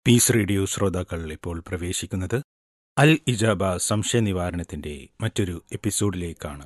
Piece radio ശ്രോതാക്കൾ ഇപ്പോൾ പ്രവേശിക്കുന്നത് അൽ ഇജാബ സംശയ നിവാരണത്തിന്റെ മറ്റൊരു എപ്പിസോഡിലേക്കാണ്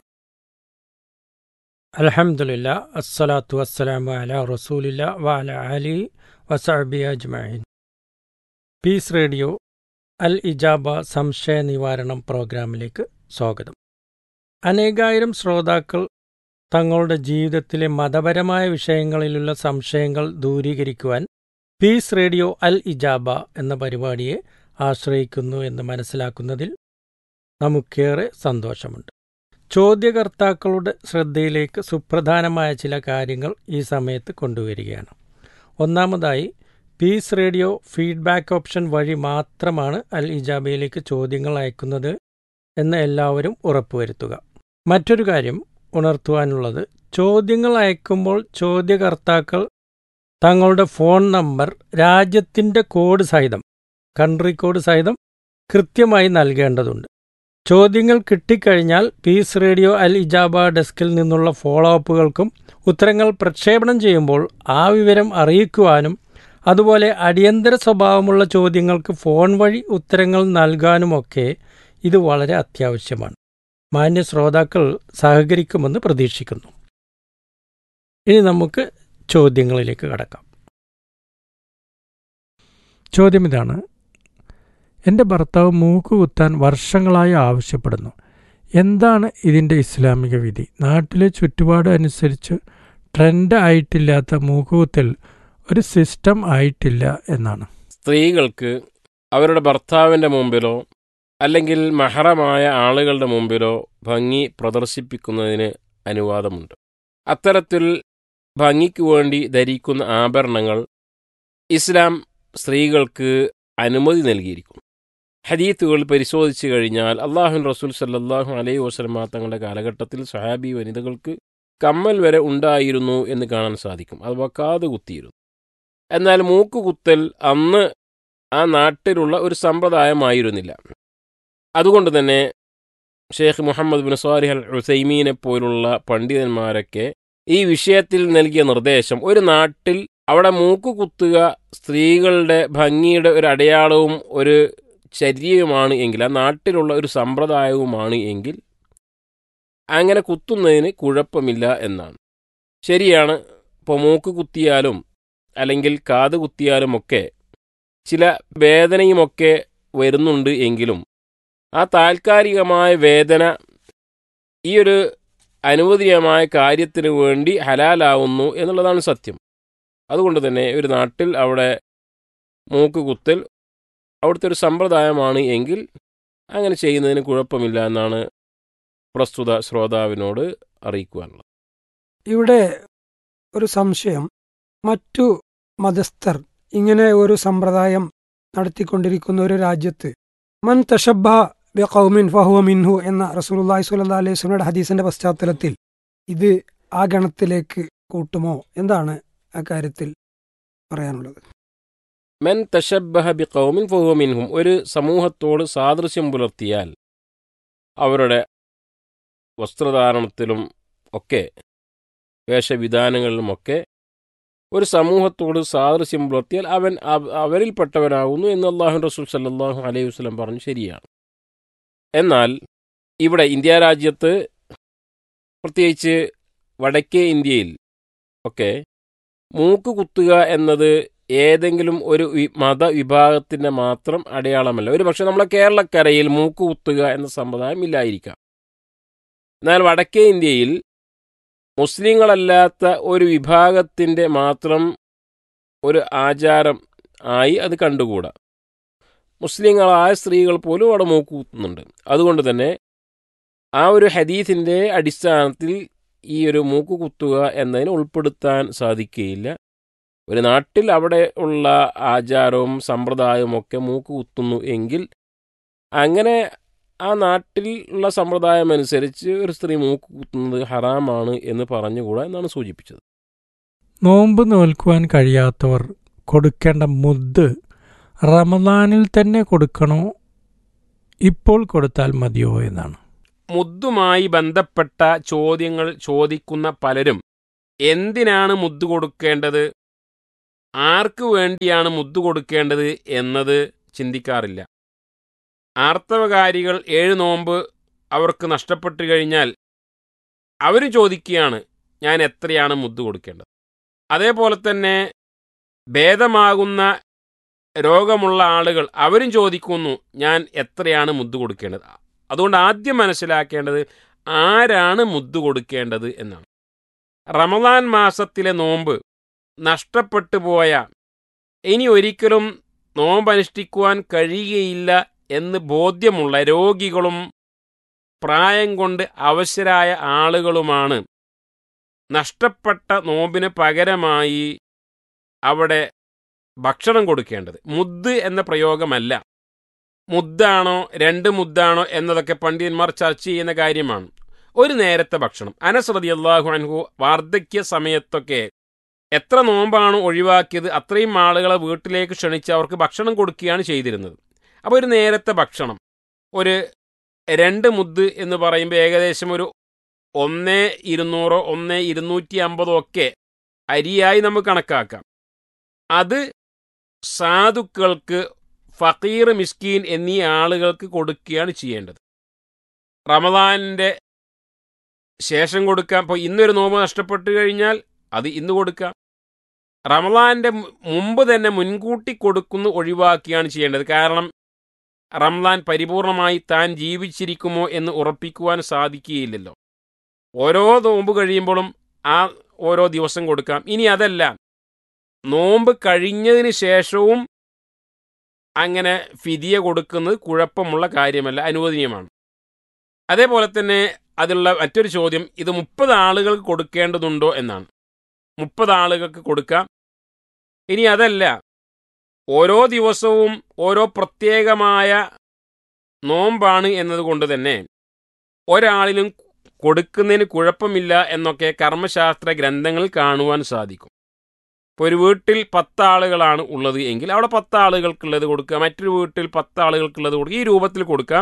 അലഹമുല്ല അസ്സലാത്തു വസ്സലാമു അല റസൂലില്ല വഅല അലി വസഅബി അജ്മഈൻ പീസ് റേഡിയോ അൽ ഇജാബ സംശയ നിവാരണം പ്രോഗ്രാമിലേക്ക് സ്വാഗതം അനേകായിരം ശ്രോതാക്കൾ തങ്ങളുടെ ജീവിതത്തിലെ മതപരമായ വിഷയങ്ങളിലുള്ള സംശയങ്ങൾ ദൂരീകരിക്കുവാൻ പീസ് റേഡിയോ അൽ ഇജാബ എന്ന പരിപാടിയെ ആശ്രയിക്കുന്നു എന്ന് മനസ്സിലാക്കുന്നതിൽ നമുക്കേറെ സന്തോഷമുണ്ട് ചോദ്യകർത്താക്കളുടെ ശ്രദ്ധയിലേക്ക് സുപ്രധാനമായ ചില കാര്യങ്ങൾ ഈ സമയത്ത് കൊണ്ടുവരികയാണ് ഒന്നാമതായി പീസ് റേഡിയോ ഫീഡ്ബാക്ക് ഓപ്ഷൻ വഴി മാത്രമാണ് അൽ ഇജാബയിലേക്ക് ചോദ്യങ്ങൾ അയക്കുന്നത് എന്ന് എല്ലാവരും ഉറപ്പുവരുത്തുക മറ്റൊരു കാര്യം ഉണർത്തുവാനുള്ളത് ചോദ്യങ്ങൾ അയക്കുമ്പോൾ ചോദ്യകർത്താക്കൾ തങ്ങളുടെ ഫോൺ നമ്പർ രാജ്യത്തിൻ്റെ കോഡ് സഹിതം കൺട്രി കോഡ് സഹിതം കൃത്യമായി നൽകേണ്ടതുണ്ട് ചോദ്യങ്ങൾ കിട്ടിക്കഴിഞ്ഞാൽ പീസ് റേഡിയോ അൽ ഇജാബ ഡെസ്കിൽ നിന്നുള്ള ഫോളോ അപ്പുകൾക്കും ഉത്തരങ്ങൾ പ്രക്ഷേപണം ചെയ്യുമ്പോൾ ആ വിവരം അറിയിക്കുവാനും അതുപോലെ അടിയന്തര സ്വഭാവമുള്ള ചോദ്യങ്ങൾക്ക് ഫോൺ വഴി ഉത്തരങ്ങൾ നൽകാനുമൊക്കെ ഇത് വളരെ അത്യാവശ്യമാണ് മാന്യ ശ്രോതാക്കൾ സഹകരിക്കുമെന്ന് പ്രതീക്ഷിക്കുന്നു ഇനി നമുക്ക് ചോദ്യങ്ങളിലേക്ക് കടക്കാം ചോദ്യം ഇതാണ് എൻ്റെ ഭർത്താവ് മൂക്ക് കുത്താൻ വർഷങ്ങളായി ആവശ്യപ്പെടുന്നു എന്താണ് ഇതിൻ്റെ ഇസ്ലാമിക വിധി നാട്ടിലെ ചുറ്റുപാട് അനുസരിച്ച് ട്രെൻഡ് ആയിട്ടില്ലാത്ത മൂക്കുകുത്തൽ ഒരു സിസ്റ്റം ആയിട്ടില്ല എന്നാണ് സ്ത്രീകൾക്ക് അവരുടെ ഭർത്താവിൻ്റെ മുമ്പിലോ അല്ലെങ്കിൽ മഹറമായ ആളുകളുടെ മുമ്പിലോ ഭംഗി പ്രദർശിപ്പിക്കുന്നതിന് അനുവാദമുണ്ട് അത്തരത്തിൽ ഭംഗിക്ക് വേണ്ടി ധരിക്കുന്ന ആഭരണങ്ങൾ ഇസ്ലാം സ്ത്രീകൾക്ക് അനുമതി നൽകിയിരിക്കുന്നു ഹദീത്തുകൾ പരിശോധിച്ചു കഴിഞ്ഞാൽ അള്ളാഹുൻ റസൂൽ സല്ലാഹു അലൈഹി വസ്ലമ തങ്ങളുടെ കാലഘട്ടത്തിൽ സഹാബി വനിതകൾക്ക് കമ്മൽ വരെ ഉണ്ടായിരുന്നു എന്ന് കാണാൻ സാധിക്കും അഥവാ കാത് കുത്തിയിരുന്നു എന്നാൽ മൂക്ക് കുത്തൽ അന്ന് ആ നാട്ടിലുള്ള ഒരു സമ്പ്രദായമായിരുന്നില്ല അതുകൊണ്ട് തന്നെ Sheikh Muhammad bin Salih al ഹുസൈമീനെ പോലുള്ള പണ്ഡിതന്മാരൊക്കെ ഈ വിഷയത്തിൽ നൽകിയ നിർദ്ദേശം ഒരു നാട്ടിൽ അവിടെ മൂക്ക് കുത്തുക സ്ത്രീകളുടെ ഭംഗിയുടെ ഒരു അടയാളവും ഒരു ചര്യയുമാണ് എങ്കിൽ ആ നാട്ടിലുള്ള ഒരു സമ്പ്രദായവുമാണ് എങ്കിൽ അങ്ങനെ കുത്തുന്നതിന് കുഴപ്പമില്ല എന്നാണ് ശരിയാണ് ഇപ്പോൾ മൂക്ക് കുത്തിയാലും അല്ലെങ്കിൽ കാത് കുത്തിയാലുമൊക്കെ ചില വേദനയുമൊക്കെ വരുന്നുണ്ട് എങ്കിലും ആ താൽക്കാലികമായ വേദന ഈ ഒരു അനുവദനീയമായ കാര്യത്തിന് വേണ്ടി ഹലാലാവുന്നു എന്നുള്ളതാണ് സത്യം അതുകൊണ്ട് തന്നെ ഒരു നാട്ടിൽ അവിടെ മൂക്ക് കുത്തൽ അവിടുത്തെ ഒരു സമ്പ്രദായമാണ് എങ്കിൽ അങ്ങനെ ചെയ്യുന്നതിന് കുഴപ്പമില്ല എന്നാണ് പ്രസ്തുത ശ്രോതാവിനോട് അറിയിക്കുവാനുള്ളത് ഇവിടെ ഒരു സംശയം മറ്റു മതസ്ഥർ ഇങ്ങനെ ഒരു സമ്പ്രദായം നടത്തിക്കൊണ്ടിരിക്കുന്ന ഒരു രാജ്യത്ത് മൻ തഷബ ബി ഖൗമിൻ ഫഹുവ മിൻഹു എന്ന റസൂലുള്ളാഹി സ്വല്ലല്ലാഹു അലൈഹി വസല്ലമയുടെ ഹദീസിന്റെ പശ്ചാത്തലത്തിൽ ഇത് ആ ഗണത്തിലേക്ക് കൂട്ടുമോ എന്താണ് ആ കാര്യത്തിൽ പറയാനുള്ളത് മെൻ തഷബഹ ബി കൗമിൻ ഫഹുവ മിൻഹും ഒരു സമൂഹത്തോട് സാദൃശ്യം പുലർത്തിയാൽ അവരുടെ വസ്ത്രധാരണത്തിലും ഒക്കെ വേഷവിധാനങ്ങളിലുമൊക്കെ ഒരു സമൂഹത്തോട് സാദൃശ്യം പുലർത്തിയാൽ അവൻ അവരിൽപ്പെട്ടവനാകുന്നു എന്ന് അള്ളാഹു റസൂൽ സല്ലാഹു അലൈഹി വസ്ലം പറഞ്ഞു ശരിയാണ് എന്നാൽ ഇവിടെ ഇന്ത്യ രാജ്യത്ത് പ്രത്യേകിച്ച് വടക്കേ ഇന്ത്യയിൽ ഒക്കെ മൂക്ക് കുത്തുക എന്നത് ഏതെങ്കിലും ഒരു മതവിഭാഗത്തിൻ്റെ മാത്രം അടയാളമല്ല ഒരു പക്ഷെ നമ്മളെ കേരളക്കരയിൽ മൂക്ക് കുത്തുക എന്ന സമ്പ്രദായം ഇല്ലായിരിക്കാം എന്നാൽ വടക്കേ ഇന്ത്യയിൽ മുസ്ലിങ്ങളല്ലാത്ത ഒരു വിഭാഗത്തിൻ്റെ മാത്രം ഒരു ആചാരം ആയി അത് കണ്ടുകൂടാ മുസ്ലിങ്ങളായ സ്ത്രീകൾ പോലും അവിടെ മൂക്ക് കുത്തുന്നുണ്ട് അതുകൊണ്ട് തന്നെ ആ ഒരു ഹദീസിൻ്റെ അടിസ്ഥാനത്തിൽ ഈ ഒരു മൂക്ക് കുത്തുക എന്നതിനെ ഉൾപ്പെടുത്താൻ സാധിക്കുകയില്ല ഒരു നാട്ടിൽ അവിടെ ഉള്ള ആചാരവും സമ്പ്രദായവും ഒക്കെ മൂക്ക് കുത്തുന്നു എങ്കിൽ അങ്ങനെ ആ നാട്ടിൽ ഉള്ള സമ്പ്രദായം അനുസരിച്ച് ഒരു സ്ത്രീ മൂക്ക് കുത്തുന്നത് ഹറാമാണ് എന്ന് പറഞ്ഞുകൂടാ എന്നാണ് സൂചിപ്പിച്ചത് നോമ്പ് നോൽക്കുവാൻ കഴിയാത്തവർ കൊടുക്കേണ്ട മുദ്ദ് റമദാനിൽ തന്നെ കൊടുക്കണോ ഇപ്പോൾ കൊടുത്താൽ മതിയോ എന്നാണ് മുദ്ദുമായി ബന്ധപ്പെട്ട ചോദ്യങ്ങൾ ചോദിക്കുന്ന പലരും എന്തിനാണ് മുദ്ദ് കൊടുക്കേണ്ടത് ആർക്ക് വേണ്ടിയാണ് മുദ്ദു കൊടുക്കേണ്ടത് എന്നത് ചിന്തിക്കാറില്ല ആർത്തവകാരികൾ ഏഴ് നോമ്പ് അവർക്ക് നഷ്ടപ്പെട്ടു കഴിഞ്ഞാൽ അവർ ചോദിക്കുകയാണ് ഞാൻ എത്രയാണ് മുദ്ദു കൊടുക്കേണ്ടത് അതേപോലെ തന്നെ ഭേദമാകുന്ന രോഗമുള്ള ആളുകൾ അവരും ചോദിക്കുന്നു ഞാൻ എത്രയാണ് മുദ്ദു കൊടുക്കേണ്ടത് അതുകൊണ്ട് ആദ്യം മനസ്സിലാക്കേണ്ടത് ആരാണ് മുദ്ദു കൊടുക്കേണ്ടത് എന്നാണ് റമദാൻ മാസത്തിലെ നോമ്പ് നഷ്ടപ്പെട്ടു പോയ ഇനി ഒരിക്കലും നോമ്പ് അനുഷ്ഠിക്കുവാൻ കഴിയുകയില്ല എന്ന് ബോധ്യമുള്ള രോഗികളും പ്രായം കൊണ്ട് അവശരായ ആളുകളുമാണ് നഷ്ടപ്പെട്ട നോമ്പിന് പകരമായി അവിടെ ഭക്ഷണം കൊടുക്കേണ്ടത് മുദ്ദ് എന്ന പ്രയോഗമല്ല മുദ്ദാണോ രണ്ട് മുദ്ദാണോ എന്നതൊക്കെ പണ്ഡിതന്മാർ ചർച്ച ചെയ്യുന്ന കാര്യമാണ് ഒരു നേരത്തെ ഭക്ഷണം അനസ്രതി അള്ളാഹു അൻഹു വാർദ്ധക്യ സമയത്തൊക്കെ എത്ര നോമ്പാണ് ഒഴിവാക്കിയത് അത്രയും ആളുകളെ വീട്ടിലേക്ക് ക്ഷണിച്ച് അവർക്ക് ഭക്ഷണം കൊടുക്കുകയാണ് ചെയ്തിരുന്നത് അപ്പോൾ ഒരു നേരത്തെ ഭക്ഷണം ഒരു രണ്ട് മുദ്ദ് എന്ന് പറയുമ്പോൾ ഏകദേശം ഒരു ഒന്ന് ഇരുന്നൂറോ ഒന്ന് ഇരുന്നൂറ്റി അമ്പതോ ഒക്കെ അരിയായി നമുക്ക് കണക്കാക്കാം അത് സാധുക്കൾക്ക് ഫക്കീർ മിസ്കീൻ എന്നീ ആളുകൾക്ക് കൊടുക്കുകയാണ് ചെയ്യേണ്ടത് റമദാനിൻ്റെ ശേഷം കൊടുക്കാം ഇപ്പോൾ ഇന്നൊരു നോമ്പ് നഷ്ടപ്പെട്ടു കഴിഞ്ഞാൽ അത് ഇന്ന് കൊടുക്കാം റമദാന്റെ മുമ്പ് തന്നെ മുൻകൂട്ടി കൊടുക്കുന്നു ഒഴിവാക്കിയാണ് ചെയ്യേണ്ടത് കാരണം റംലാൻ പരിപൂർണമായി താൻ ജീവിച്ചിരിക്കുമോ എന്ന് ഉറപ്പിക്കുവാൻ സാധിക്കുകയില്ലല്ലോ ഓരോ നോമ്പ് കഴിയുമ്പോഴും ആ ഓരോ ദിവസം കൊടുക്കാം ഇനി അതല്ല നോമ്പ് കഴിഞ്ഞതിന് ശേഷവും അങ്ങനെ ഫിദിയ കൊടുക്കുന്നത് കുഴപ്പമുള്ള കാര്യമല്ല അനുവദനീയമാണ് അതേപോലെ തന്നെ അതിലുള്ള മറ്റൊരു ചോദ്യം ഇത് മുപ്പത് ആളുകൾക്ക് കൊടുക്കേണ്ടതുണ്ടോ എന്നാണ് മുപ്പത് ആളുകൾക്ക് കൊടുക്കാം ഇനി അതല്ല ഓരോ ദിവസവും ഓരോ പ്രത്യേകമായ നോമ്പാണ് എന്നതുകൊണ്ട് തന്നെ ഒരാളിലും കൊടുക്കുന്നതിന് കുഴപ്പമില്ല എന്നൊക്കെ കർമ്മശാസ്ത്ര ഗ്രന്ഥങ്ങളിൽ കാണുവാൻ സാധിക്കും ഇപ്പോൾ ഒരു വീട്ടിൽ പത്ത് ആളുകളാണ് ഉള്ളത് എങ്കിൽ അവിടെ പത്ത് ആളുകൾക്കുള്ളത് കൊടുക്കുക മറ്റൊരു വീട്ടിൽ പത്ത് ആളുകൾക്കുള്ളത് കൊടുക്കുക ഈ രൂപത്തിൽ കൊടുക്കാം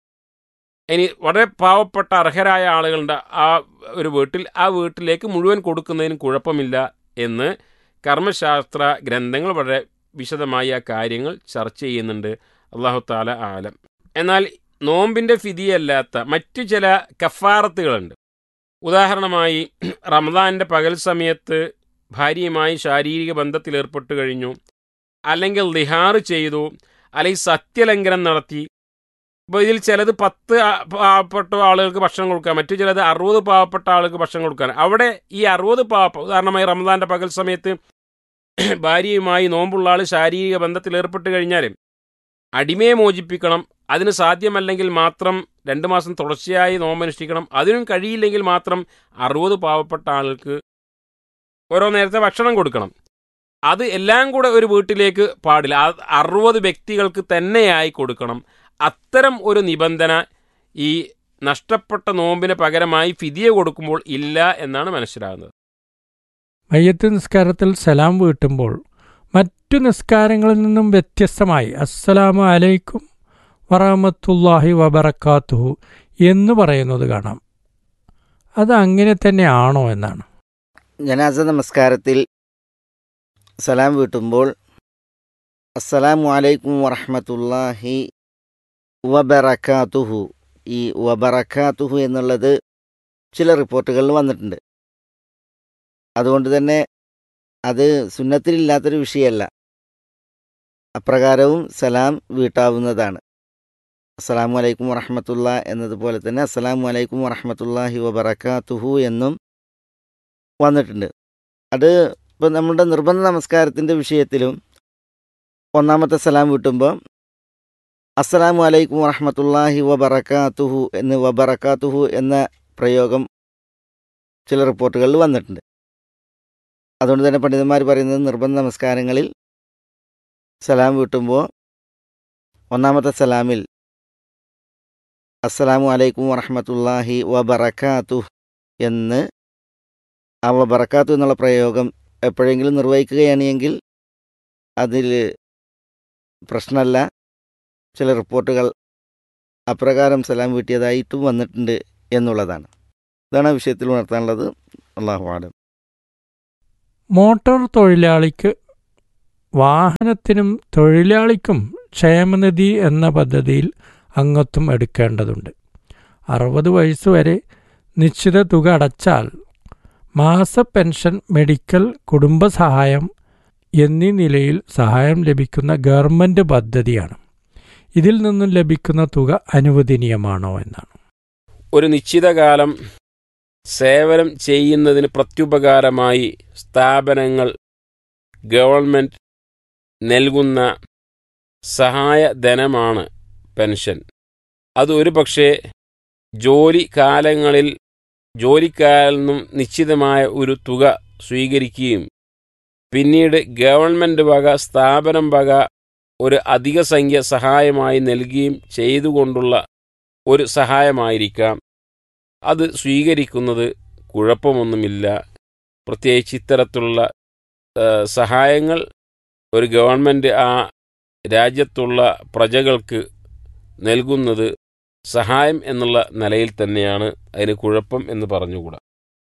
ഇനി വളരെ പാവപ്പെട്ട അർഹരായ ആളുകളുണ്ട് ആ ഒരു വീട്ടിൽ ആ വീട്ടിലേക്ക് മുഴുവൻ കൊടുക്കുന്നതിന് കുഴപ്പമില്ല എന്ന് കർമ്മശാസ്ത്ര ഗ്രന്ഥങ്ങൾ വളരെ വിശദമായി ആ കാര്യങ്ങൾ ചർച്ച ചെയ്യുന്നുണ്ട് അള്ളാഹു താല ആലം എന്നാൽ നോമ്പിൻ്റെ ഫിതിയല്ലാത്ത മറ്റു ചില കഫാറത്തുകളുണ്ട് ഉദാഹരണമായി റമദാൻ്റെ പകൽ സമയത്ത് ഭാര്യയുമായി ശാരീരിക ബന്ധത്തിൽ ഏർപ്പെട്ടു കഴിഞ്ഞു അല്ലെങ്കിൽ ലിഹാറ് ചെയ്തു അല്ലെങ്കിൽ സത്യലംഘനം നടത്തി ഇപ്പോൾ ഇതിൽ ചിലത് പത്ത് പാവപ്പെട്ട ആളുകൾക്ക് ഭക്ഷണം കൊടുക്കാം മറ്റു ചിലത് അറുപത് പാവപ്പെട്ട ആളുകൾക്ക് ഭക്ഷണം കൊടുക്കാൻ അവിടെ ഈ അറുപത് പാവ ഉദാഹരണമായി റമദാന്റെ പകൽ സമയത്ത് ഭാര്യയുമായി നോമ്പുള്ള ആൾ ശാരീരിക ബന്ധത്തിൽ ഏർപ്പെട്ട് കഴിഞ്ഞാൽ അടിമയെ മോചിപ്പിക്കണം അതിന് സാധ്യമല്ലെങ്കിൽ മാത്രം രണ്ട് മാസം തുടർച്ചയായി നോമ്പനുഷ്ഠിക്കണം അതിനും കഴിയില്ലെങ്കിൽ മാത്രം അറുപത് പാവപ്പെട്ട ആളുകൾക്ക് ഓരോ നേരത്തെ ഭക്ഷണം കൊടുക്കണം അത് എല്ലാം കൂടെ ഒരു വീട്ടിലേക്ക് പാടില്ല അറുപത് വ്യക്തികൾക്ക് തന്നെയായി കൊടുക്കണം അത്തരം ഒരു നിബന്ധന ഈ നഷ്ടപ്പെട്ട നോമ്പിന് പകരമായി ഫിതിയ കൊടുക്കുമ്പോൾ ഇല്ല എന്നാണ് മനസ്സിലാകുന്നത് മയ്യത്ത് നിസ്കാരത്തിൽ സലാം വീട്ടുമ്പോൾ മറ്റു നിസ്കാരങ്ങളിൽ നിന്നും വ്യത്യസ്തമായി അസ്സലാമു അലൈക്കും വറഹമത്തുല്ലാഹി വബറക്കാത്തുഹു എന്ന് പറയുന്നത് കാണാം അത് അങ്ങനെ തന്നെയാണോ എന്നാണ് ജനാസ നമസ്കാരത്തിൽ സലാം വീട്ടുമ്പോൾ അസ്സലാമു അലൈക്കും വറഹമത്തുല്ലാഹി വബറക്കാത്തുഹു ഈ വബറക്കാത്തുഹു എന്നുള്ളത് ചില റിപ്പോർട്ടുകളിൽ വന്നിട്ടുണ്ട് അതുകൊണ്ട് തന്നെ അത് സുന്നത്തിലില്ലാത്തൊരു വിഷയമല്ല അപ്രകാരവും സലാം വീട്ടാവുന്നതാണ് അസ്സലാമു അലൈക്കും വറഹമത്തുള്ള എന്നതുപോലെ തന്നെ അസ്സലാമു അലൈക്കും വറഹമത്തുല്ലാഹി വബറക്കാത്തുഹു എന്നും വന്നിട്ടുണ്ട് അത് ഇപ്പോൾ നമ്മുടെ നിർബന്ധ നമസ്കാരത്തിൻ്റെ വിഷയത്തിലും ഒന്നാമത്തെ സലാം വീട്ടുമ്പോൾ അസ്സലാമു അലൈക്കും വറഹമത്തുല്ലാഹി വബറക്കാത്തുഹു എന്ന് വബറക്കാത്തുഹു എന്ന പ്രയോഗം ചില റിപ്പോർട്ടുകളിൽ വന്നിട്ടുണ്ട് അതുകൊണ്ട് തന്നെ പണ്ഡിതന്മാർ പറയുന്നത് നിർബന്ധ നമസ്കാരങ്ങളിൽ സലാം വീട്ടുമ്പോൾ ഒന്നാമത്തെ സലാമിൽ അസ്സലാമു അലൈക്കും വറഹമത്തുല്ലാഹി വബറക്കാത്തു എന്ന് ആ വബറക്കാത്തു എന്നുള്ള പ്രയോഗം എപ്പോഴെങ്കിലും നിർവഹിക്കുകയാണ് എങ്കിൽ അതിൽ പ്രശ്നമല്ല ചില റിപ്പോർട്ടുകൾ അപ്രകാരം സലാം വീട്ടിയതായിട്ടും വന്നിട്ടുണ്ട് എന്നുള്ളതാണ് ഇതാണ് ആ വിഷയത്തിൽ ഉണർത്താനുള്ളത് അള്ളാഹു ആലം മോട്ടോർ തൊഴിലാളിക്ക് വാഹനത്തിനും തൊഴിലാളിക്കും ക്ഷേമനിധി എന്ന പദ്ധതിയിൽ അംഗത്വം എടുക്കേണ്ടതുണ്ട് അറുപത് വയസ്സുവരെ നിശ്ചിത തുക അടച്ചാൽ മാസ പെൻഷൻ മെഡിക്കൽ കുടുംബസഹായം എന്നീ നിലയിൽ സഹായം ലഭിക്കുന്ന ഗവൺമെൻറ് പദ്ധതിയാണ് ഇതിൽ നിന്നും ലഭിക്കുന്ന തുക അനുവദനീയമാണോ എന്നാണ് ഒരു നിശ്ചിത കാലം സേവനം ചെയ്യുന്നതിന് പ്രത്യുപകാരമായി സ്ഥാപനങ്ങൾ ഗവൺമെൻറ് നൽകുന്ന സഹായധനമാണ് പെൻഷൻ അത് ഒരു പക്ഷേ ജോലി കാലങ്ങളിൽ ജോലിക്കാരിൽ നിന്നും നിശ്ചിതമായ ഒരു തുക സ്വീകരിക്കുകയും പിന്നീട് ഗവൺമെൻറ് വക സ്ഥാപനം വക ഒരു അധിക സംഖ്യ സഹായമായി നൽകുകയും ചെയ്തുകൊണ്ടുള്ള ഒരു സഹായമായിരിക്കാം അത് സ്വീകരിക്കുന്നത് കുഴപ്പമൊന്നുമില്ല പ്രത്യേകിച്ച് ഇത്തരത്തിലുള്ള ആ, സഹായങ്ങൾ ഒരു ഗവൺമെൻറ് ആ രാജ്യത്തുള്ള പ്രജകൾക്ക് നൽകുന്നത് സഹായം എന്നുള്ള നിലയിൽ തന്നെയാണ് അതിന് കുഴപ്പം എന്ന് പറഞ്ഞുകൂടാ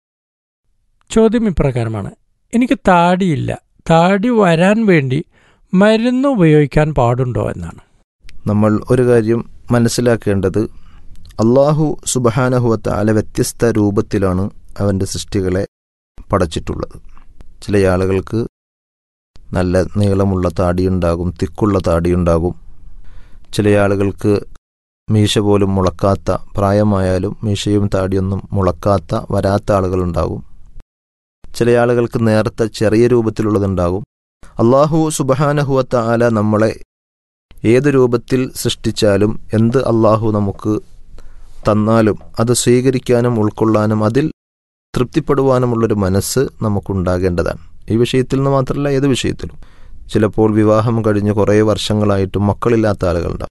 ചോദ്യം ഇപ്രകാരമാണ് എനിക്ക് താടിയില്ല താടി വരാൻ വേണ്ടി മരുന്ന് ഉപയോഗിക്കാൻ പാടുണ്ടോ എന്നാണ് നമ്മൾ ഒരു കാര്യം മനസ്സിലാക്കേണ്ടത് അള്ളാഹു സുബഹാനഹുവത്ത അല വ്യത്യസ്ത രൂപത്തിലാണ് അവൻ്റെ സൃഷ്ടികളെ പടച്ചിട്ടുള്ളത് ചില ആളുകൾക്ക് നല്ല നീളമുള്ള താടിയുണ്ടാകും തിക്കുള്ള താടിയുണ്ടാകും ചില ആളുകൾക്ക് മീശ പോലും മുളക്കാത്ത പ്രായമായാലും മീശയും താടിയൊന്നും മുളക്കാത്ത വരാത്ത ആളുകളുണ്ടാകും ചില ആളുകൾക്ക് നേർത്ത ചെറിയ രൂപത്തിലുള്ളതുണ്ടാകും അള്ളാഹു സുബഹാനഹുവത്ത ആല നമ്മളെ ഏത് രൂപത്തിൽ സൃഷ്ടിച്ചാലും എന്ത് അള്ളാഹു നമുക്ക് തന്നാലും അത് സ്വീകരിക്കാനും ഉൾക്കൊള്ളാനും അതിൽ തൃപ്തിപ്പെടുവാനുമുള്ളൊരു മനസ്സ് നമുക്കുണ്ടാകേണ്ടതാണ് ഈ വിഷയത്തിൽ നിന്ന് മാത്രമല്ല ഏത് വിഷയത്തിലും ചിലപ്പോൾ വിവാഹം കഴിഞ്ഞ് കുറേ വർഷങ്ങളായിട്ടും മക്കളില്ലാത്ത ആളുകളുണ്ടാവും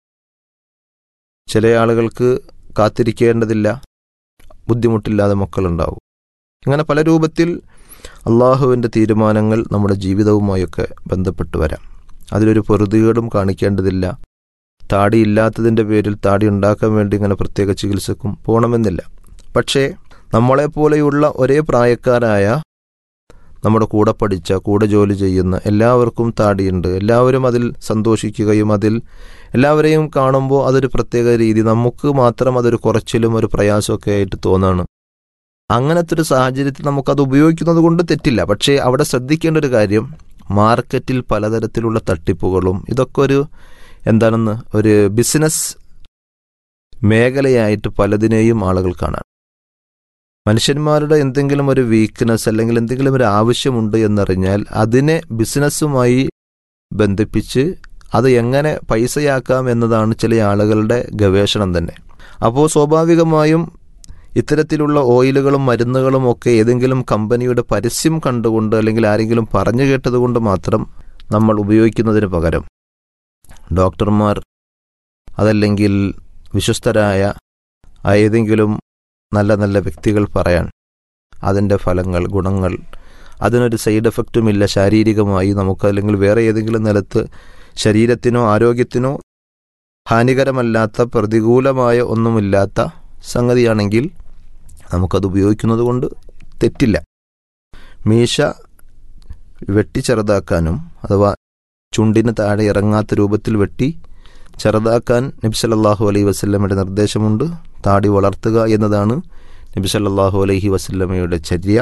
ചില ആളുകൾക്ക് കാത്തിരിക്കേണ്ടതില്ല ബുദ്ധിമുട്ടില്ലാതെ മക്കളുണ്ടാവും ഇങ്ങനെ പല രൂപത്തിൽ അള്ളാഹുവിൻ്റെ തീരുമാനങ്ങൾ നമ്മുടെ ജീവിതവുമായൊക്കെ ബന്ധപ്പെട്ട് വരാം അതിലൊരു പൊറുതികേടും കാണിക്കേണ്ടതില്ല താടി ഇല്ലാത്തതിൻ്റെ പേരിൽ താടി ഉണ്ടാക്കാൻ വേണ്ടി ഇങ്ങനെ പ്രത്യേക ചികിത്സക്കും പോകണമെന്നില്ല പക്ഷേ നമ്മളെപ്പോലെയുള്ള ഒരേ പ്രായക്കാരായ നമ്മുടെ കൂടെ പഠിച്ച കൂടെ ജോലി ചെയ്യുന്ന എല്ലാവർക്കും താടിയുണ്ട് എല്ലാവരും അതിൽ സന്തോഷിക്കുകയും അതിൽ എല്ലാവരെയും കാണുമ്പോൾ അതൊരു പ്രത്യേക രീതി നമുക്ക് മാത്രം അതൊരു കുറച്ചിലും ഒരു പ്രയാസമൊക്കെ ആയിട്ട് തോന്നാണ് അങ്ങനത്തെ ഒരു സാഹചര്യത്തിൽ നമുക്കത് ഉപയോഗിക്കുന്നത് കൊണ്ട് തെറ്റില്ല പക്ഷേ അവിടെ ശ്രദ്ധിക്കേണ്ട ഒരു കാര്യം മാർക്കറ്റിൽ പലതരത്തിലുള്ള തട്ടിപ്പുകളും ഇതൊക്കെ ഒരു എന്താണെന്ന് ഒരു ബിസിനസ് മേഖലയായിട്ട് പലതിനെയും ആളുകൾ കാണാൻ മനുഷ്യന്മാരുടെ എന്തെങ്കിലും ഒരു വീക്ക്നെസ് അല്ലെങ്കിൽ എന്തെങ്കിലും ഒരു ആവശ്യമുണ്ട് എന്നറിഞ്ഞാൽ അതിനെ ബിസിനസ്സുമായി ബന്ധിപ്പിച്ച് അത് എങ്ങനെ പൈസയാക്കാം എന്നതാണ് ചില ആളുകളുടെ ഗവേഷണം തന്നെ അപ്പോൾ സ്വാഭാവികമായും ഇത്തരത്തിലുള്ള ഓയിലുകളും മരുന്നുകളും ഒക്കെ ഏതെങ്കിലും കമ്പനിയുടെ പരസ്യം കണ്ടുകൊണ്ട് അല്ലെങ്കിൽ ആരെങ്കിലും പറഞ്ഞു കേട്ടതുകൊണ്ട് മാത്രം നമ്മൾ ഉപയോഗിക്കുന്നതിന് പകരം ഡോക്ടർമാർ അതല്ലെങ്കിൽ വിശ്വസ്തരായ ഏതെങ്കിലും നല്ല നല്ല വ്യക്തികൾ പറയാൻ അതിൻ്റെ ഫലങ്ങൾ ഗുണങ്ങൾ അതിനൊരു സൈഡ് എഫക്റ്റുമില്ല ശാരീരികമായി നമുക്ക് അല്ലെങ്കിൽ വേറെ ഏതെങ്കിലും നിലത്ത് ശരീരത്തിനോ ആരോഗ്യത്തിനോ ഹാനികരമല്ലാത്ത പ്രതികൂലമായ ഒന്നുമില്ലാത്ത സംഗതിയാണെങ്കിൽ നമുക്കത് ഉപയോഗിക്കുന്നത് കൊണ്ട് തെറ്റില്ല മീശ വെട്ടി ചെറുതാക്കാനും അഥവാ ചുണ്ടിന് താഴെ ഇറങ്ങാത്ത രൂപത്തിൽ വെട്ടി ചെറുതാക്കാൻ നബി സല്ലല്ലാഹു അലൈഹി വസല്ലമയുടെ നിർദ്ദേശമുണ്ട് താടി വളർത്തുക എന്നതാണ് നബി സല്ലല്ലാഹു അലൈഹി വസല്ലമയുടെ ചര്യ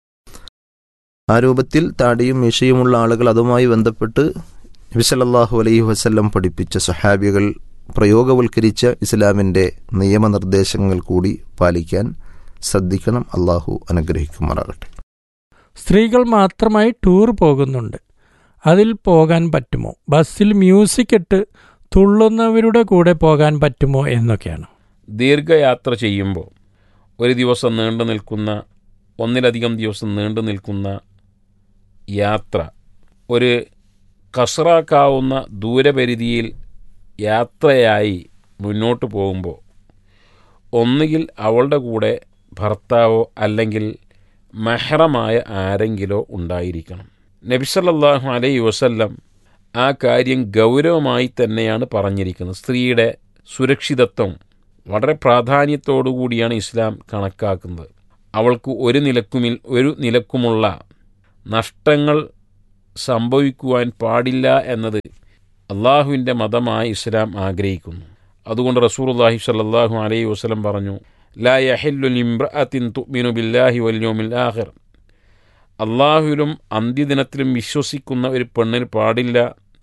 ആ രൂപത്തിൽ താടിയും മീശയുമുള്ള ആളുകൾ അതുമായി ബന്ധപ്പെട്ട് നബി സല്ലല്ലാഹു അലൈഹി വസല്ലം പഠിപ്പിച്ച സഹാബികൾ പ്രയോഗവൽക്കരിച്ച ഇസ്ലാമിൻ്റെ നിയമനിർദ്ദേശങ്ങൾ കൂടി പാലിക്കാൻ ശ്രദ്ധിക്കണം അള്ളാഹു അനുഗ്രഹിക്കുമാറാകട്ടെ സ്ത്രീകൾ മാത്രമായി ടൂർ പോകുന്നുണ്ട് അതിൽ പോകാൻ പറ്റുമോ ബസ്സിൽ മ്യൂസിക് ഇട്ട് തുള്ളുന്നവരുടെ കൂടെ പോകാൻ പറ്റുമോ എന്നൊക്കെയാണ് ദീർഘയാത്ര ചെയ്യുമ്പോൾ ഒരു ദിവസം നീണ്ടു നിൽക്കുന്ന ഒന്നിലധികം ദിവസം നീണ്ടു നിൽക്കുന്ന യാത്ര ഒരു കസറാക്കാവുന്ന ദൂരപരിധിയിൽ യാത്രയായി മുന്നോട്ട് പോകുമ്പോൾ ഒന്നുകിൽ അവളുടെ കൂടെ ഭർത്താവോ അല്ലെങ്കിൽ മെഹറമായ ആരെങ്കിലോ ഉണ്ടായിരിക്കണം നബിസല്ലാഹു അലൈ വസല്ലം ആ കാര്യം ഗൗരവമായി തന്നെയാണ് പറഞ്ഞിരിക്കുന്നത് സ്ത്രീയുടെ സുരക്ഷിതത്വം വളരെ പ്രാധാന്യത്തോടു കൂടിയാണ് ഇസ്ലാം കണക്കാക്കുന്നത് അവൾക്ക് ഒരു നിലക്കുമിൽ ഒരു നിലക്കുമുള്ള നഷ്ടങ്ങൾ സംഭവിക്കുവാൻ പാടില്ല എന്നത് അള്ളാഹുവിൻ്റെ മതമായി ഇസ്ലാം ആഗ്രഹിക്കുന്നു അതുകൊണ്ട് റസൂർല്ലാഹി സല്ലാഹു അലൈഹി വസ്ലം പറഞ്ഞു ലാ യഹില്ലുൽ ഇംറഅത്തിൻ തുഅ്മിനു ബില്ലാഹി വൽ യൗമിൽ ആഖിർ അള്ളാഹുവിലും അന്ത്യദിനത്തിലും വിശ്വസിക്കുന്ന ഒരു പെണ്ണിന് പാടില്ല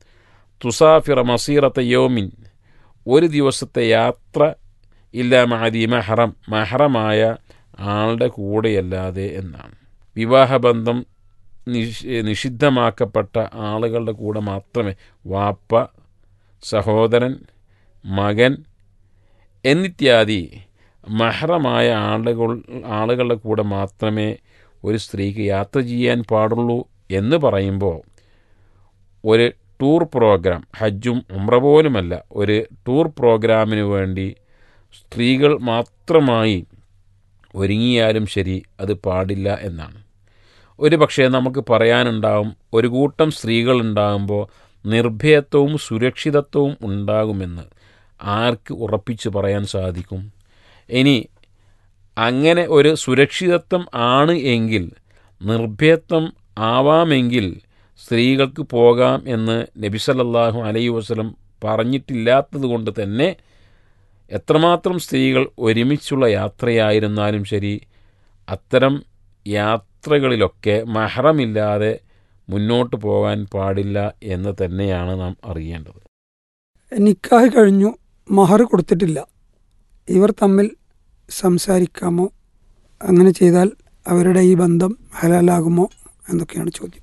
തുസാഫിറ മസീറത്തെ യോമിൻ ഒരു ദിവസത്തെ യാത്ര ഇല്ല മഹദി മഹറം മഹറമായ ആളുടെ കൂടെയല്ലാതെ എന്നാണ് വിവാഹബന്ധം നിഷ് നിഷിദ്ധമാക്കപ്പെട്ട ആളുകളുടെ കൂടെ മാത്രമേ വാപ്പ സഹോദരൻ മകൻ എന്നിത്യാദി മഹറമായ ആളുകൾ ആളുകളുടെ കൂടെ മാത്രമേ ഒരു സ്ത്രീക്ക് യാത്ര ചെയ്യാൻ പാടുള്ളൂ എന്ന് പറയുമ്പോൾ ഒരു ടൂർ പ്രോഗ്രാം ഹജ്ജും ഉമ്ര പോലുമല്ല ഒരു ടൂർ പ്രോഗ്രാമിന് വേണ്ടി സ്ത്രീകൾ മാത്രമായി ഒരുങ്ങിയാലും ശരി അത് പാടില്ല എന്നാണ് ഒരു പക്ഷേ നമുക്ക് പറയാനുണ്ടാവും ഒരു കൂട്ടം സ്ത്രീകൾ ഉണ്ടാകുമ്പോൾ നിർഭയത്വവും സുരക്ഷിതത്വവും ഉണ്ടാകുമെന്ന് ആർക്ക് ഉറപ്പിച്ച് പറയാൻ സാധിക്കും ഇനി അങ്ങനെ ഒരു സുരക്ഷിതത്വം ആണ് എങ്കിൽ നിർഭയത്വം ആവാമെങ്കിൽ സ്ത്രീകൾക്ക് പോകാം എന്ന് നബി സല്ലല്ലാഹു അലൈഹി വസല്ലം പറഞ്ഞിട്ടില്ലാത്തത് കൊണ്ട് തന്നെ എത്രമാത്രം സ്ത്രീകൾ ഒരുമിച്ചുള്ള യാത്രയായിരുന്നാലും ശരി അത്തരം യാത്രകളിലൊക്കെ മഹറമില്ലാതെ മുന്നോട്ട് പോകാൻ പാടില്ല എന്ന് തന്നെയാണ് നാം അറിയേണ്ടത് നിക്കാഹ് കഴിഞ്ഞു മഹർ കൊടുത്തിട്ടില്ല ഇവർ തമ്മിൽ സംസാരിക്കാമോ അങ്ങനെ ചെയ്താൽ അവരുടെ ഈ ബന്ധം ഹലാലാകുമോ എന്നൊക്കെയാണ് ചോദ്യം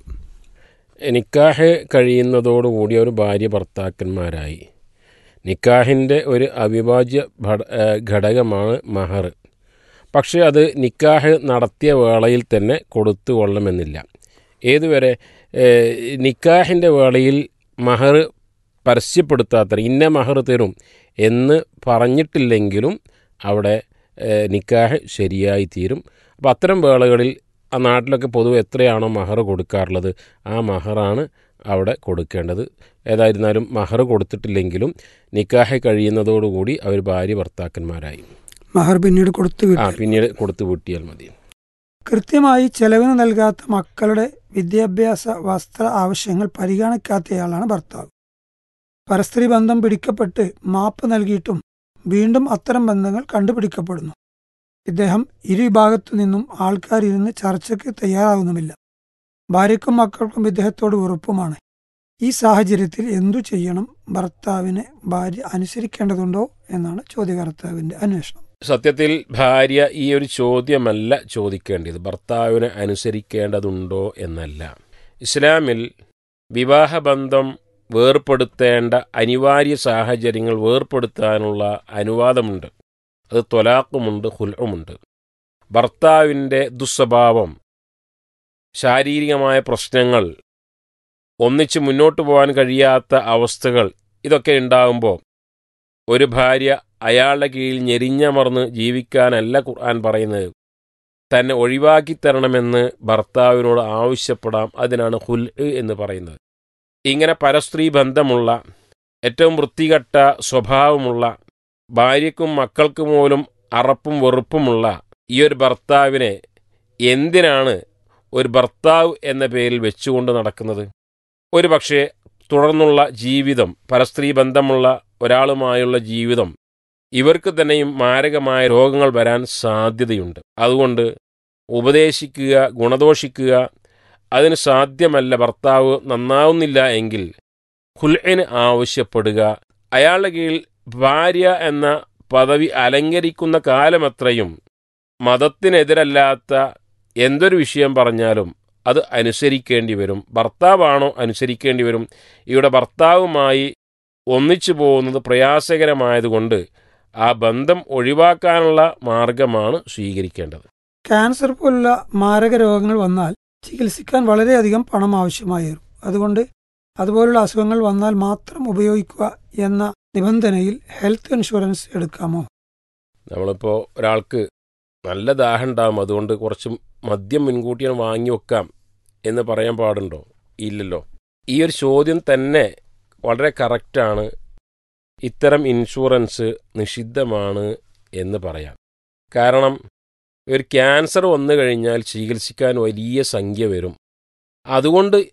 നിക്കാഹ് കഴിയുന്നതോടുകൂടി ഒരു ഭാര്യ ഭർത്താക്കന്മാരായി നിക്കാഹിൻ്റെ ഒരു അവിഭാജ്യ ഭട- ഏഹ് ഘടകമാണ് മഹർ പക്ഷേ അത് നിക്കാഹ് നടത്തിയ വേളയിൽ തന്നെ കൊടുത്തു കൊള്ളണമെന്നില്ല ഏതുവരെ ഏഹ് നിക്കാഹിൻ്റെ വേളയിൽ മഹർ പരസ്യപ്പെടുത്താത്ത ഇന്ന മഹർ തരും എന്ന് പറഞ്ഞിട്ടില്ലെങ്കിലും അവിടെ ഏഹ് നിക്കാഹ് ശരിയായി തീരും അപ്പോൾ അത്തരം വേളകളിൽ ആ നാട്ടിലൊക്കെ പൊതുവെ എത്രയാണോ മഹർ കൊടുക്കാറുള്ളത് ആ മഹറാണ് അവിടെ കൊടുക്കേണ്ടത് ഏതായിരുന്നാലും മഹർ കൊടുത്തിട്ടില്ലെങ്കിലും നിക്കാഹ് കഴിയുന്നതോടുകൂടി അവർ ഭാര്യ ഭർത്താക്കന്മാരായി മഹർ പിന്നീട് കൊടുത്തു ആ വിട്ടു പിന്നീട് കൊടുത്തു വീട്ടിയാൽ മതി കൃത്യമായി ചെലവിന് നൽകാത്ത മക്കളുടെ വിദ്യാഭ്യാസ വസ്ത്ര ആവശ്യങ്ങൾ പരിഗണിക്കാത്തയാളാണ് ഭർത്താവ് പരസ്ത്രീ ബന്ധം പിടിക്കപ്പെട്ട് മാപ്പ് നൽകിയിട്ടും വീണ്ടും അത്തരം ബന്ധങ്ങൾ കണ്ടുപിടിക്കപ്പെടുന്നു ഇദ്ദേഹം ഇരുവിഭാഗത്തു നിന്നും ആൾക്കാരിരുന്ന് ചർച്ചയ്ക്ക് തയ്യാറാകുന്നുമില്ല ഭാര്യയ്ക്കും മക്കൾക്കും ഇദ്ദേഹത്തോട് വെറുപ്പുമാണ് ഈ സാഹചര്യത്തിൽ എന്തു ചെയ്യണം ഭർത്താവിനെ ഭാര്യ അനുസരിക്കേണ്ടതുണ്ടോ എന്നാണ് ചോദ്യകർത്താവിന്റെ അന്വേഷണം സത്യത്തിൽ ഭാര്യ ഈ ഒരു ചോദ്യമല്ല ചോദിക്കേണ്ടത് ഭർത്താവിനെ അനുസരിക്കേണ്ടതുണ്ടോ എന്നല്ല ഇസ്ലാമിൽ വിവാഹബന്ധം വേർപ്പെടുത്തേണ്ട അനിവാര്യ സാഹചര്യങ്ങൾ വേർപ്പെടുത്താനുള്ള അനുവാദമുണ്ട് അത് തൊലാക്കുമുണ്ട് ഹുൽമുണ്ട് ഭർത്താവിൻ്റെ ദുസ്വഭാവം ശാരീരികമായ പ്രശ്നങ്ങൾ ഒന്നിച്ച് മുന്നോട്ട് പോകാൻ കഴിയാത്ത അവസ്ഥകൾ ഇതൊക്കെ ഉണ്ടാകുമ്പോൾ ഒരു ഭാര്യ അയാളുടെ കീഴിൽ ഞെരിഞ്ഞമർന്ന് ജീവിക്കാനല്ല ഖുർആൻ പറയുന്നത് തന്നെ ഒഴിവാക്കി തരണമെന്ന് ഭർത്താവിനോട് ആവശ്യപ്പെടാം അതിനാണ് ഹുൽ എന്ന് പറയുന്നത് ഇങ്ങനെ പരസ്ത്രീ ബന്ധമുള്ള ഏറ്റവും വൃത്തികെട്ട സ്വഭാവമുള്ള ഭാര്യയ്ക്കും മക്കൾക്കും പോലും അറപ്പും വെറുപ്പുമുള്ള ഈ ഒരു ഭർത്താവിനെ എന്തിനാണ് ഒരു ഭർത്താവ് എന്ന പേരിൽ വെച്ചുകൊണ്ട് നടക്കുന്നത് ഒരു പക്ഷേ തുടർന്നുള്ള ജീവിതം പരസ്ത്രീ ബന്ധമുള്ള ഒരാളുമായുള്ള ജീവിതം ഇവർക്ക് തന്നെയും മാരകമായ രോഗങ്ങൾ വരാൻ സാധ്യതയുണ്ട് അതുകൊണ്ട് ഉപദേശിക്കുക ഗുണദോഷിക്കുക അതിന് സാധ്യമല്ല ഭർത്താവ് നന്നാവുന്നില്ല എങ്കിൽ ഹുൽഇന് ആവശ്യപ്പെടുക അയാളുടെ കീഴിൽ ഭാര്യ എന്ന പദവി അലങ്കരിക്കുന്ന കാലമത്രയും മതത്തിനെതിരല്ലാത്ത എന്തൊരു വിഷയം പറഞ്ഞാലും അത് അനുസരിക്കേണ്ടി വരും ഭർത്താവാണോ അനുസരിക്കേണ്ടി വരും ഇവിടെ ഭർത്താവുമായി ഒന്നിച്ചു പോകുന്നത് പ്രയാസകരമായതുകൊണ്ട് ആ ബന്ധം ഒഴിവാക്കാനുള്ള മാർഗമാണ് സ്വീകരിക്കേണ്ടത് ക്യാൻസർ പോലുള്ള മാരക രോഗങ്ങൾ വന്നാൽ ചികിത്സിക്കാൻ വളരെയധികം പണം ആവശ്യമായി വരും അതുകൊണ്ട് അതുപോലുള്ള അസുഖങ്ങൾ വന്നാൽ മാത്രം ഉപയോഗിക്കുക എന്ന നിബന്ധനയിൽ ഹെൽത്ത് ഇൻഷുറൻസ് എടുക്കാമോ നമ്മളിപ്പോൾ ഒരാൾക്ക് നല്ല ദാഹം ഉണ്ടാകും അതുകൊണ്ട് കുറച്ച് മദ്യം മുൻകൂട്ടിയാണ് വാങ്ങി വെക്കാം എന്ന് പറയാൻ പാടുണ്ടോ ഇല്ലല്ലോ ഈ ഒരു ചോദ്യം തന്നെ വളരെ കറക്റ്റാണ് ഇത്തരം ഇൻഷുറൻസ് നിഷിദ്ധമാണ് എന്ന് പറയാം കാരണം ഒരു ക്യാൻസർ വന്നു കഴിഞ്ഞാൽ ചികിത്സിക്കാൻ വലിയ സംഖ്യ വരും അതുകൊണ്ട്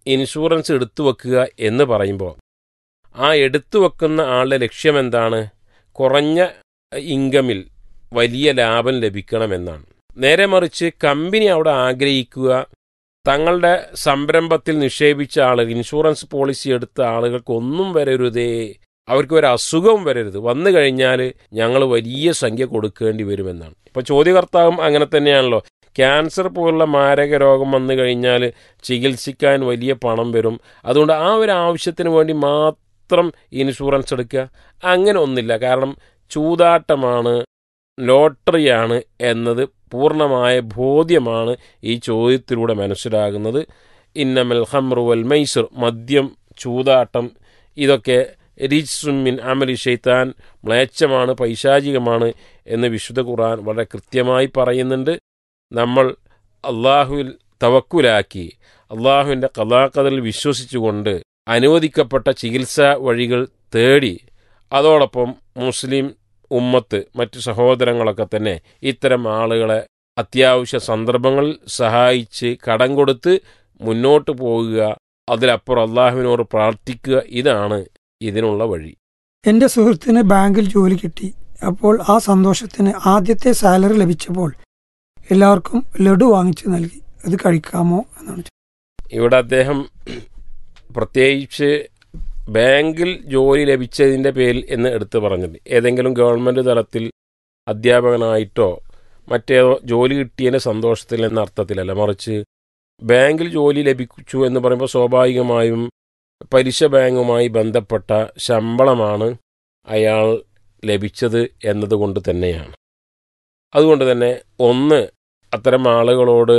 ഇൻഷുറൻസ് എടുത്തു വെക്കുക എന്ന് പറയുമ്പോൾ ആ എടുത്തു വെക്കുന്ന ആളുടെ ലക്ഷ്യം എന്താണ് കുറഞ്ഞ ഇൻകമിൽ വലിയ ലാഭം ലഭിക്കണമെന്നാണ് നേരെ മറിച്ച് കമ്പനി അവിടെ ആഗ്രഹിക്കുക തങ്ങളുടെ സംരംഭത്തിൽ നിക്ഷേപിച്ച ആളുകൾ ഇൻഷുറൻസ് പോളിസി എടുത്ത ആളുകൾക്ക് ഒന്നും വരരുതേ അവർക്ക് ഒരു അസുഖവും വരരുത് വന്നു കഴിഞ്ഞാൽ ഞങ്ങൾ വലിയ സംഖ്യ കൊടുക്കേണ്ടി വരുമെന്നാണ് ഇപ്പോൾ ചോദ്യകർത്താവും അങ്ങനെ തന്നെയാണല്ലോ ക്യാൻസർ പോലുള്ള മാരക രോഗം വന്നു കഴിഞ്ഞാൽ ചികിത്സിക്കാൻ വലിയ പണം വരും അതുകൊണ്ട് ആ ഒരു ആവശ്യത്തിന് വേണ്ടി മാത്രം ഇൻഷുറൻസ് എടുക്കുക അങ്ങനെ ഒന്നില്ല കാരണം ചൂതാട്ടമാണ് ലോട്ടറിയാണ് എന്നത് പൂർണ്ണമായ ബോധ്യമാണ് ഈ ചോദ്യത്തിലൂടെ മനസ്സിലാകുന്നത് ഇന്നമൽ ഹംറു വൽ മൈസർ മദ്യം ചൂതാട്ടം ഇതൊക്കെ റിജ്സുമിൻ അമലി ഷെയ്ത്താൻ മ്ലേച്ഛമാണ് പൈശാചികമാണ് എന്ന് വിശുദ്ധ ഖുർആൻ വളരെ കൃത്യമായി പറയുന്നുണ്ട് നമ്മൾ അള്ളാഹുവിൽ തവക്കുലാക്കി അള്ളാഹുവിൻ്റെ കഥാകഥയിൽ വിശ്വസിച്ചുകൊണ്ട് അനുവദിക്കപ്പെട്ട ചികിത്സാ വഴികൾ തേടി അതോടൊപ്പം മുസ്ലിം ഉമ്മത്ത് മറ്റു സഹോദരങ്ങളൊക്കെ തന്നെ ഇത്തരം ആളുകളെ അത്യാവശ്യ സന്ദർഭങ്ങളിൽ സഹായിച്ച് കടം കൊടുത്ത് മുന്നോട്ട് പോകുക അതിലപ്പുറം അള്ളാഹുവിനോട് പ്രാർത്ഥിക്കുക ഇതാണ് ഇതിനുള്ള വഴി എൻ്റെ സുഹൃത്തിന് ബാങ്കിൽ ജോലി കിട്ടി അപ്പോൾ ആ സന്തോഷത്തിന് ആദ്യത്തെ സാലറി ലഭിച്ചപ്പോൾ എല്ലാവർക്കും ലഡു വാങ്ങിച്ചു നൽകി അത് കഴിക്കാമോ എന്നാണ് ചോദിച്ചത്. ഇവിടെ അദ്ദേഹം പ്രത്യേകിച്ച് ബാങ്കിൽ ജോലി ലഭിച്ചതിൻ്റെ പേരിൽ എന്ന് എടുത്തു പറഞ്ഞിട്ടുണ്ട് ഏതെങ്കിലും ഗവൺമെൻറ് തലത്തിൽ അധ്യാപകനായിട്ടോ മറ്റേതോ ജോലി കിട്ടിയതിൻ്റെ സന്തോഷത്തിൽ എന്ന അർത്ഥത്തിലല്ല മറിച്ച് ബാങ്കിൽ ജോലി ലഭിച്ചു എന്ന് പറയുമ്പോൾ സ്വാഭാവികമായും പലിശ ബാങ്കുമായി ബന്ധപ്പെട്ട ശമ്പളമാണ് അയാൾ ലഭിച്ചത് എന്നതുകൊണ്ട് തന്നെയാണ് അതുകൊണ്ട് തന്നെ ഒന്ന് അത്തരം ആളുകളോട്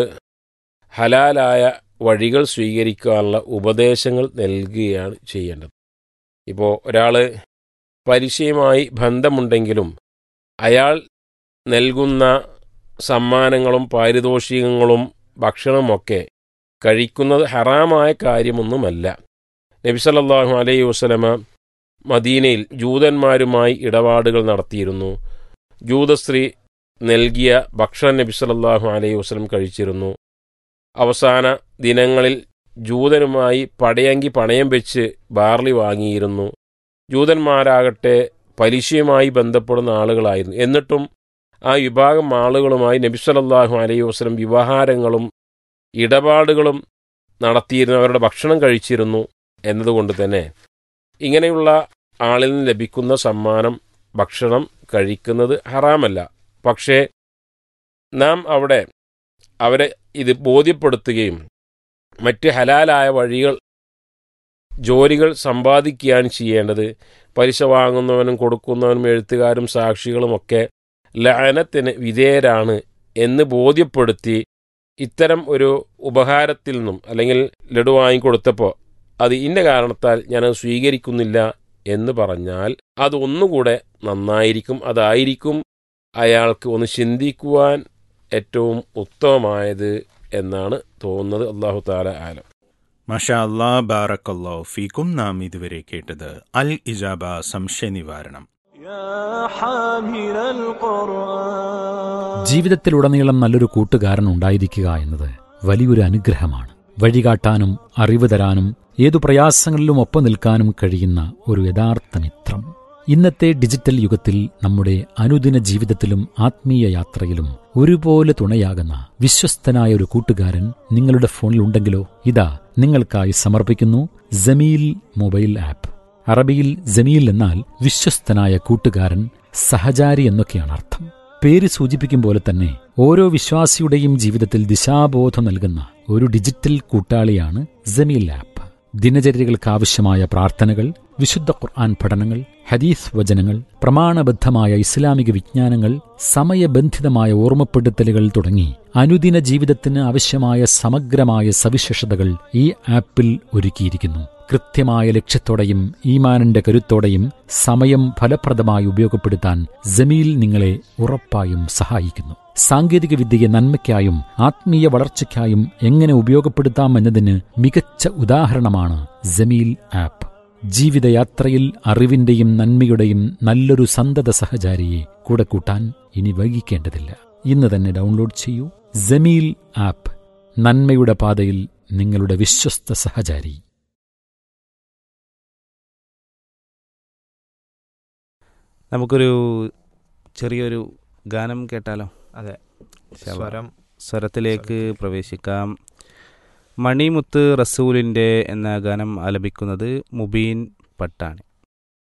ഹലാലായ വഴികൾ സ്വീകരിക്കാനുള്ള ഉപദേശങ്ങൾ നൽകുകയാണ് ചെയ്യേണ്ടത് ഇപ്പോൾ ഒരാൾ പലിശയുമായി ബന്ധമുണ്ടെങ്കിലും അയാൾ നൽകുന്ന സമ്മാനങ്ങളും പാരിതോഷികങ്ങളും ഭക്ഷണമൊക്കെ കഴിക്കുന്നത് ഹറാമായ കാര്യമൊന്നുമല്ല നബി സല്ലല്ലാഹു അലൈഹി വസല്ലമ മദീനയിൽ ജൂതന്മാരുമായി ഇടപാടുകൾ നടത്തിയിരുന്നു ജൂതസ്ത്രീ നൽകിയ ഭക്ഷണം നബി സല്ലല്ലാഹു അലൈഹി വസല്ലം കഴിച്ചിരുന്നു അവസാന ദിനങ്ങളിൽ ജൂതനുമായി പടയങ്കി പണയം വെച്ച് ബാർലി വാങ്ങിയിരുന്നു ജൂതന്മാരാകട്ടെ പലിശയുമായി ബന്ധപ്പെടുന്ന ആളുകളായിരുന്നു എന്നിട്ടും ആ വിഭാഗം ആളുകളുമായി നബി സല്ലല്ലാഹു അലൈഹി വസല്ലം വ്യവഹാരങ്ങളും ഇടപാടുകളും നടത്തിയിരുന്നു അവരുടെ ഭക്ഷണം കഴിച്ചിരുന്നു എന്നതുകൊണ്ട് തന്നെ ഇങ്ങനെയുള്ള ആളിൽ നിന്ന് ലഭിക്കുന്ന സമ്മാനം ഭക്ഷണം കഴിക്കുന്നത് ഹറാമല്ല പക്ഷേ നാം അവിടെ അവരെ ഇത് ബോധ്യപ്പെടുത്തുകയും മറ്റ് ഹലാലായ വഴികൾ ജോലികൾ സമ്പാദിക്കുകയാണ് ചെയ്യേണ്ടത് പലിശ വാങ്ങുന്നവനും കൊടുക്കുന്നവനും എഴുത്തുകാരും സാക്ഷികളുമൊക്കെ ലയനത്തിന് വിധേയരാണ് എന്ന് ബോധ്യപ്പെടുത്തി ഇത്തരം ഒരു ഉപഹാരത്തിൽ നിന്നും അല്ലെങ്കിൽ ലഡു വാങ്ങിക്കൊടുത്തപ്പോൾ അത് ഇന്ന കാരണത്താൽ ഞാനത് സ്വീകരിക്കുന്നില്ല എന്ന് പറഞ്ഞാൽ അത് ഒന്നുകൂടെ നന്നായിരിക്കും അതായിരിക്കും അയാൾക്ക് ഒന്ന് ചിന്തിക്കുവാൻ ഏറ്റവും ഉത്തമമായത് എന്നാണ് തോന്നുന്നത് അള്ളാഹു താല ആലം മഷാ അല്ലാ ബാറക്കല്ലോ ഫീക്കും നാം ഇതുവരെ കേട്ടത് അൽ ഇജാബ സംശയ നിവാരണം ജീവിതത്തിലുടനീളം നല്ലൊരു കൂട്ടുകാരൻ ഉണ്ടായിരിക്കുക എന്നത് വലിയൊരു അനുഗ്രഹമാണ് വഴികാട്ടാനും അറിവ് തരാനും ഏതു പ്രയാസങ്ങളിലും ഒപ്പം നിൽക്കാനും കഴിയുന്ന ഒരു യഥാർത്ഥ മിത്രം ഇന്നത്തെ ഡിജിറ്റൽ യുഗത്തിൽ നമ്മുടെ അനുദിന ജീവിതത്തിലും ആത്മീയ യാത്രയിലും ഒരുപോലെ തുണയാകുന്ന വിശ്വസ്തനായ ഒരു കൂട്ടുകാരൻ നിങ്ങളുടെ ഫോണിൽ ഉണ്ടെങ്കിലോ ഇതാ നിങ്ങൾക്കായി സമർപ്പിക്കുന്നു ജമീൽ മൊബൈൽ ആപ്പ് അറബിയിൽ ജമീൽ എന്നാൽ വിശ്വസ്തനായ കൂട്ടുകാരൻ സഹചാരി എന്നൊക്കെയാണ് അർത്ഥം പേര് സൂചിപ്പിക്കും പോലെ തന്നെ ഓരോ വിശ്വാസിയുടെയും ജീവിതത്തിൽ ദിശാബോധം നൽകുന്ന ഒരു ഡിജിറ്റൽ കൂട്ടാളിയാണ് ജമീൽ ആപ്പ് ദിനചര്യകൾക്കാവശ്യമായ പ്രാർത്ഥനകൾ വിശുദ്ധ ഖുർആൻ പഠനങ്ങൾ ഹദീസ് വചനങ്ങൾ പ്രമാണബദ്ധമായ ഇസ്ലാമിക വിജ്ഞാനങ്ങൾ സമയബന്ധിതമായ ഓർമ്മപ്പെടുത്തലുകൾ തുടങ്ങി അനുദിന ജീവിതത്തിന് ആവശ്യമായ സമഗ്രമായ സവിശേഷതകൾ ഈ ആപ്പിൽ ഒരുക്കിയിരിക്കുന്നു കൃത്യമായ ലക്ഷ്യത്തോടെയും ഈമാനിന്റെ കരുത്തോടെയും സമയം ഫലപ്രദമായി ഉപയോഗപ്പെടുത്താൻ ജമീൽ നിങ്ങളെ ഉറപ്പായും സഹായിക്കുന്നു സാങ്കേതിക വിദ്യയെ നന്മയ്ക്കായും ആത്മീയ വളർച്ചയ്ക്കായും എങ്ങനെ ഉപയോഗപ്പെടുത്താം എന്നതിന് മികച്ച ഉദാഹരണമാണ് ജമീൽ ആപ്പ് ജീവിതയാത്രയിൽ അറിവിന്റെയും നന്മയുടെയും നല്ലൊരു സന്തത സഹചാരിയെ കൂടെ കൂട്ടാൻ ഇനി വൈകിക്കേണ്ടതില്ല ഇന്ന് തന്നെ ഡൗൺലോഡ് ചെയ്യൂ ജമീൽ ആപ്പ് നന്മയുടെ പാതയിൽ നിങ്ങളുടെ വിശ്വസ്ത സഹചാരി നമുക്കൊരു ചെറിയൊരു ഗാനം കേട്ടാലോ അതെ ഇൻഷാ അല്ലാ. സ്വരം സ്വരത്തിലേക്ക് പ്രവേശിക്കാം മണിമുത്ത് റസൂലിൻ്റെ എന്ന ഗാനം ആലപിക്കുന്നത് മുബീൻ പട്ടാണ്